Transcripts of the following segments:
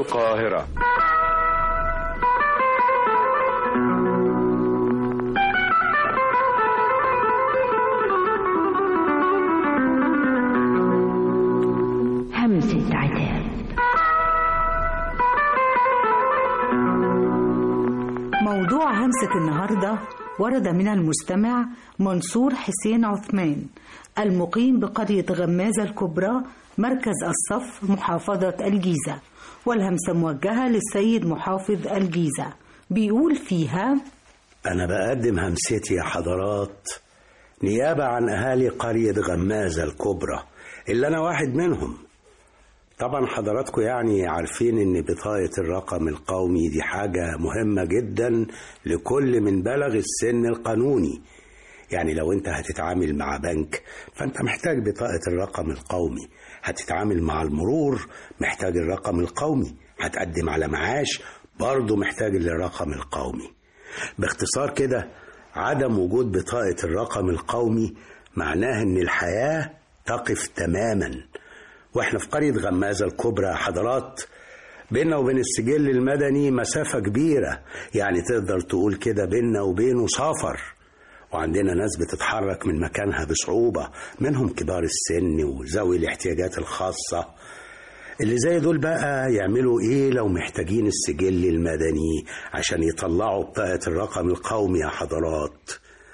القاهرة همسة عتاب موضوع همسة النهاردة ورد من المستمع منصور حسين عثمان المقيم بقرية غمازة الكبرى مركز الصف محافظة الجيزة والهمسة موجهة للسيد محافظ الجيزة بيقول فيها أنا بقدم همستي يا حضرات نيابة عن أهالي قرية غمازة الكبرى اللي أنا واحد منهم طبعا حضراتكم يعني عارفين ان بطاقة الرقم القومي دي حاجة مهمة جدا لكل من بلغ السن القانوني يعني لو انت هتتعامل مع بنك فانت محتاج بطاقة الرقم القومي هتتعامل مع المرور محتاج الرقم القومي هتقدم على معاش برضه محتاج الرقم القومي باختصار كده عدم وجود بطاقة الرقم القومي معناه ان الحياة تقف تماما واحنا في قرية غمازة الكبرى يا حضرات بيننا وبين السجل المدني مسافة كبيرة يعني تقدر تقول كده بيننا وبينه سفر وعندنا ناس بتتحرك من مكانها بصعوبة منهم كبار السن وذوي الاحتياجات الخاصة اللي زي دول بقى يعملوا ايه لو محتاجين السجل المدني عشان يطلعوا بطاقة الرقم القومي يا حضرات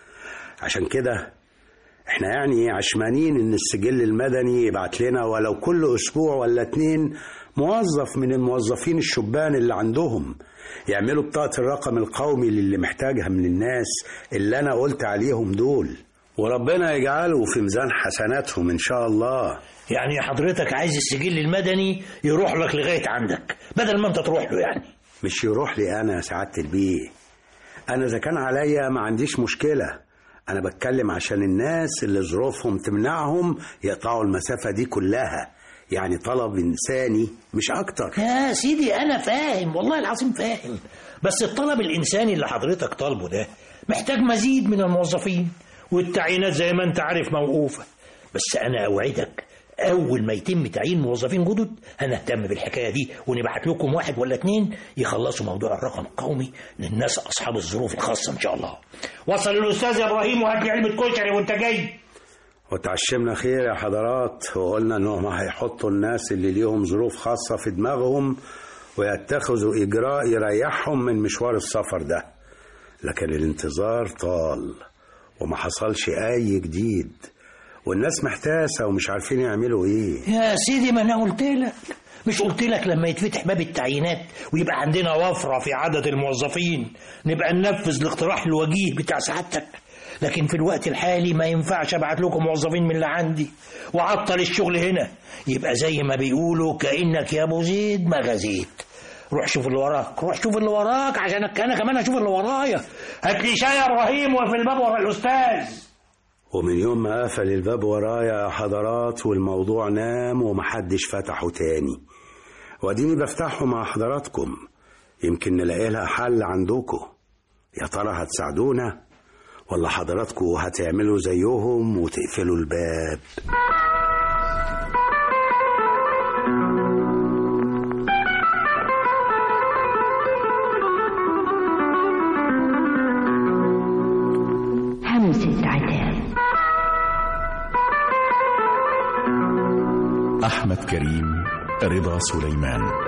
عشان كده احنا يعني عشمانين ان السجل المدني يبعت لنا ولو كل اسبوع ولا اتنين موظف من الموظفين الشبان اللي عندهم يعملوا بطاقة الرقم القومي للي محتاجها من الناس اللي انا قلت عليهم دول وربنا يجعله في ميزان حسناتهم ان شاء الله يعني حضرتك عايز السجل المدني يروح لك لغاية عندك بدل ما انت تروح له يعني مش يروح لي انا يا سعادة البيه انا اذا كان عليا ما عنديش مشكلة انا بتكلم عشان الناس اللي ظروفهم تمنعهم يقطعوا المسافة دي كلها يعني طلب انساني مش اكتر يا سيدي انا فاهم والله العظيم فاهم بس الطلب الانساني اللي حضرتك طالبه ده محتاج مزيد من الموظفين والتعيينات زي ما انت عارف موقوفة بس انا اوعدك اول ما يتم تعيين موظفين جدد هنهتم بالحكايه دي ونبعت لكم واحد ولا اتنين يخلصوا موضوع الرقم القومي للناس اصحاب الظروف الخاصه ان شاء الله وصل الاستاذ ابراهيم وهات لي علبه كشري وانت جاي وتعشمنا خير يا حضرات وقلنا انهم هيحطوا الناس اللي ليهم ظروف خاصة في دماغهم ويتخذوا اجراء يريحهم من مشوار السفر ده لكن الانتظار طال وما حصلش اي جديد والناس محتاسة ومش عارفين يعملوا ايه يا سيدي ما انا قلت لك مش قلت لك لما يتفتح باب التعيينات ويبقى عندنا وفرة في عدد الموظفين نبقى ننفذ الاقتراح الوجيه بتاع سعادتك لكن في الوقت الحالي ما ينفعش ابعت لكم موظفين من اللي عندي وعطل الشغل هنا يبقى زي ما بيقولوا كانك يا ابو زيد ما غزيت روح شوف اللي وراك روح شوف اللي وراك عشان انا كمان اشوف اللي ورايا هات لي شاي يا ابراهيم وفي الباب ورا الاستاذ ومن يوم ما قفل الباب ورايا يا حضرات والموضوع نام ومحدش فتحه تاني واديني بفتحه مع حضراتكم يمكن نلاقي لها حل عندكم يا ترى هتساعدونا ولا حضراتكم هتعملوا زيهم وتقفلوا الباب همسة عتاب أحمد كريم رضا سليمان